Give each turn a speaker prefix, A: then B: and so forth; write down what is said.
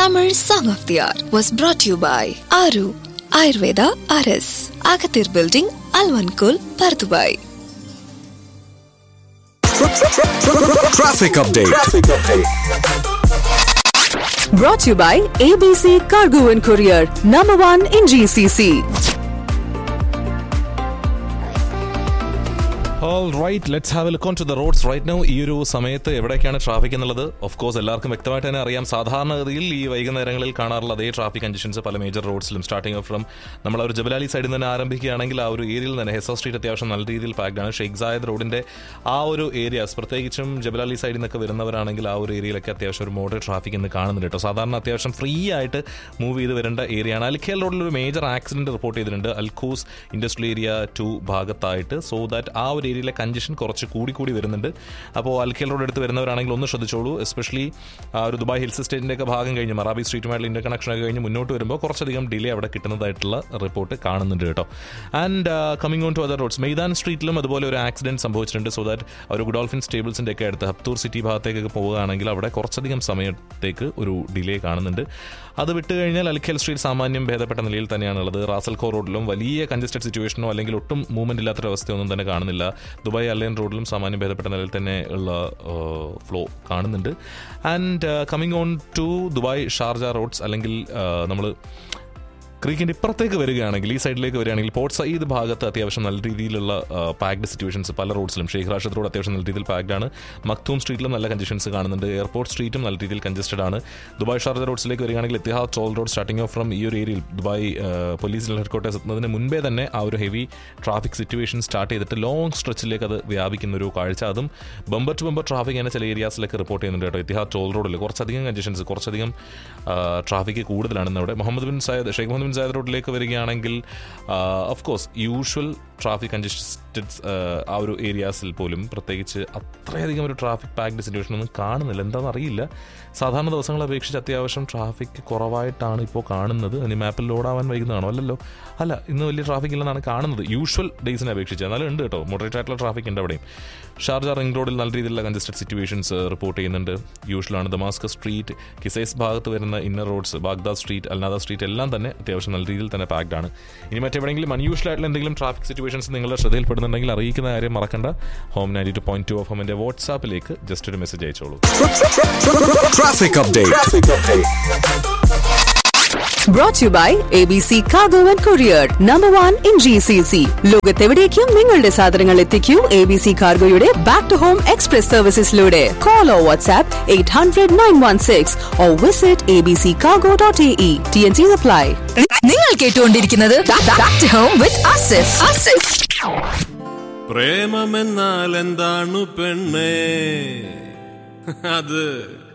A: Tamil Song of the Hour was brought to you by Aru Ayurveda RS, Agathir Building, Alvankul, Pardubai.
B: Traffic update.
C: Brought to you by ABC Cargo and Courier, number one in GCC.
D: All right let's have a look on to the roads right now ഈ ഒരു സമയത്ത് എവിടേക്കാണ് traffic എന്നുള്ളത് of course എല്ലാവർക്കും വ്യക്തമായിട്ട് തന്നെ അറിയാം സാധാരണഗതിയിൽ ഈ വൈകുന്നേരങ്ങളിൽ കാണാറുള്ള അതേ ട്രാഫിക് കണ്ടീഷൻസ് പല മേജർ റോഡ്സിലും സ്റ്റാർട്ടിംഗ് ഓഫ് ഫ്രം നമ്മൾ ഒരു ജബലാലി സൈഡിൽ നിന്ന് ആരംഭിക്കുകയാണെങ്കിൽ ആ ഒരു ഏരിയയിൽ തന്നെ ഹെസോ സ്ട്രീറ്റ് അത്യാവശ്യം നല്ല രീതിയിൽ പാക്ഡ് ആണ് ഷെയ്ഖ് സായദ് റോഡിന്റെ ആ ഒരു ഏരിയാസ് പ്രത്യേകിച്ചും ജബലാലി സൈഡിൽ നിന്നൊക്കെ വരുന്നവരാണെങ്കിൽ ആ ഒരു ഏരിയയിലൊക്കെ അത്യാവശ്യം ഒരു മോഡറേറ്റ് ട്രാഫിക് ഇന്ന് കാണുന്നുണ്ട് കേട്ടോ സാധാരണ അത്യാവശ്യം ഫ്രീ ആയിട്ട് മൂവ് ചെയ്ത് വരേണ്ട ഏരിയയാണ് അൽഖേൽ റോഡിൽ ഒരു മേജർ ആക്സിഡന്റ് റിപ്പോർട്ട് ചെയ്തിട്ടുണ്ട് അൽഖൂസ് ഇൻഡസ്ട്രിയൽ ഏരിയ ടു ഭാഗത്തായിട്ട് സോ ദാറ്റ് ആ ഒരു ഏരിയയിലെ കഞ്ചഷൻ കുറച്ച് കൂടി കൂടി വരുന്നുണ്ട് അപ്പോൾ അൽഖേൽ റോഡ് എടുത്ത് വരുന്നവരാണെങ്കിൽ ഒന്ന് ശ്രദ്ധിച്ചോളൂ എസ്പെഷ്യലി ആ ഒരു ദുബായ് ഹിൽസ് സ്റ്റേറ്റിൻ്റെ ഒക്കെ ഭാഗം കഴിഞ്ഞ് മറാബി സ്ട്രീറ്റുമായിട്ടുള്ള ഇന്റർ കണക്ഷൻ ഒക്കെ കഴിഞ്ഞ് മുന്നോട്ട് വരുമ്പോൾ കുറച്ചധികം ഡിലേ അവിടെ കിട്ടുന്നതായിട്ടുള്ള റിപ്പോർട്ട് കാണുന്നുണ്ട് കേട്ടോ and coming on to other roads Meydan സ്ട്രീറ്റിലും അതുപോലെ ഒരു ആക്സിഡന്റ് സംഭവിച്ചിട്ടുണ്ട് സോ ദാറ്റ് ഒരു ഗുഡോൾഫിൻ സ്റ്റേബിൾസിൻ്റെ ഒക്കെ അടുത്ത് ഹപ്തൂർ സിറ്റി ഭാഗത്തേക്കൊക്കെ പോവുകയാണെങ്കിൽ അവിടെ കുറച്ചധികം സമയത്തേക്ക് ഒരു ഡിലേ കാണുന്നുണ്ട് അത് വിട്ട് കഴിഞ്ഞാൽ അൽഖേൽ സ്ട്രീറ്റ് സാമാന്യം ഭേദപ്പെട്ട നിലയിൽ തന്നെയാണുള്ളത് റാസൽഖോ റോഡിലും വലിയ കഞ്ചസ്റ്റഡ് സിറ്റുവേഷനോ അല്ലെങ്കിൽ ഒട്ടും മൂവ്മെന്റ് ഇല്ലാത്തൊരവസ്ഥയൊന്നും തന്നെ കാണുന്നില്ല ദുബായ് അല്ലൈൻ റോഡിലും സാമാന്യം ഭേദപ്പെട്ട നിലയിൽ തന്നെ ഉള്ള ഫ്ലോ കാണുന്നുണ്ട് and coming on to Dubai Sharjah roads അല്ലെങ്കിൽ നമ്മൾ ക്രീക്കിൻ്റെ ഇപ്പുറത്തേക്ക് വരികയാണെങ്കിൽ ഈ സൈഡിലേക്ക് വരികയാണെങ്കിൽ പോർട്ട് സയ്യിദ് ഭാഗത്ത് അത്യാവശ്യം നല്ല രീതിയിലുള്ള പാക്ഡ് സിറ്റുവേഷൻസ് പല റോഡ്സിലും ഷെയ്ഖ് റാഷദ് റോഡ് അത്യാവശ്യം നല്ല രീതിയിൽ പാക്ഡ് ആണ് മക്തൂം സ്ട്രീറ്റിലും നല്ല കഞ്ചഷൻസ് കാണുന്നുണ്ട് എയർപോർട്ട് സ്ട്രീറ്റും നല്ല രീതിയിൽ കഞ്ചസ്റ്റഡ് ആണ് ദുബായ് ഷാർജ റോഡ്സിലേക്ക് വരികയാണെങ്കിൽ ഇത്തിഹാദ് ചോൾ റോഡ് സ്റ്റാർട്ടിംഗ് ഓഫ് ഫ്രം ഈ ഒരു ഏരിയയിൽ ദുബായ് പോലീസ് ഹെഡ്ക്വാർട്ടേഴ്സ് എത്തുന്നതിന് മുൻപേ തന്നെ ആ ഒരു ഹെവി ട്രാഫിക് സിറ്റുവേഷൻ സ്റ്റാർട്ട് ചെയ്തിട്ട് ലോങ് സ്ട്രെച്ചിലേക്ക് അത് വ്യാപിക്കുന്ന ഒരു കാഴ്ച അതും ബമ്പർ ടു ബമ്പർ ട്രാഫിക് തന്നെ ചില ഏരിയാസിലൊക്കെ റിപ്പോർട്ട് ചെയ്യുന്നുണ്ട് കേട്ടോ ഇത്തിഹാദ് ചോൾ റോഡിൽ കുറച്ചധികം കഞ്ചഷൻസ് കുറച്ചധികം ട്രാഫിക് കൂടുതലാണെന്ന് അവിടെ Mohammed bin Zayed Sheikh Mohammed bin Zayed റോഡിലേക്ക് വരികയാണെങ്കിൽ of course usual traffic congested ആ ഒരു ഏരിയാസിൽ പോലും പ്രത്യേകിച്ച് അത്രയധികം ഒരു ട്രാഫിക് പാക്ഡ് സിറ്റുവേഷൻ ഒന്നും കാണുന്നില്ല എന്താണെന്ന് അറിയില്ല സാധാരണ ദിവസങ്ങളെ അപേക്ഷിച്ച് അത്യാവശ്യം ട്രാഫിക് കുറവായിട്ടാണ് ഇപ്പോൾ കാണുന്നത് ഇനി മാപ്പിൽ ലോഡാവാൻ വൈകുന്നതാണോ അല്ലല്ലോ അല്ല ഇന്ന് വലിയ ട്രാഫിക് ഇല്ലെന്നാണ് കാണുന്നത് യൂഷ്വൽ ഡേയ്സിനെ അപേക്ഷിച്ച് എന്നാലും ഉണ്ട് കേട്ടോ മോഡറേറ്റ് ആയിട്ടുള്ള ട്രാഫിക് ഉണ്ട് അവിടെയും ഷാർജ റിംഗ് റോഡിൽ നല്ല രീതിയിലുള്ള കൺജസ്റ്റഡ് സിറ്റുവേഷൻസ് റിപ്പോർട്ട് ചെയ്യുന്നുണ്ട് യൂഷ്വലാണ് ദമാസ്കസ് സ്ട്രീറ്റ് കിസൈസ് ഭാഗത്ത് വരുന്ന inner roads Baghdad street Al Nahda street എല്ലാം തന്നെ അത്യാവശ്യം നല്ല രീതിയിൽ തന്നെ പാക്ഡ് ആണ് ഇനി മറ്റെവിടെയെങ്കിലും അൺയൂഷ്വൽ ആയിട്ടുള്ള എന്തെങ്കിലും ട്രാഫിക് സിറ്റുവേഷൻസ് നിങ്ങളുടെ ശ്രദ്ധയിൽപ്പെടുന്നുണ്ടെങ്കിൽ അറിയിക്കുന്ന കാര്യം മറക്കണ്ട home ninety two point two of ഹോമിന്റെ വാട്സാപ്പിലേക്ക് ജസ്റ്റ് ഒരു മെസ്സേജ് അയച്ചോളൂ
B: Traffic update.
C: Brought to you by ABC Cargo and Courier, number one in GCC. ലോകത്തെവിടേക്കും നിങ്ങളുടെ സാധനങ്ങൾ എത്തിക്കൂ എ ബി സി കാർഗോയുടെ ബാക്ക് ടു ഹോം എക്സ്പ്രസ് സർവീസസിലൂടെ call or WhatsApp eight hundred nine one six or visit A B C cargo dot A E T N C apply
A: നിങ്ങൾ കേട്ടുകൊണ്ടിരിക്കുന്നത് back to home with Asif Asif
E: പ്രേമമെന്നാൽ എന്താണ് പെണ്ണേ അത്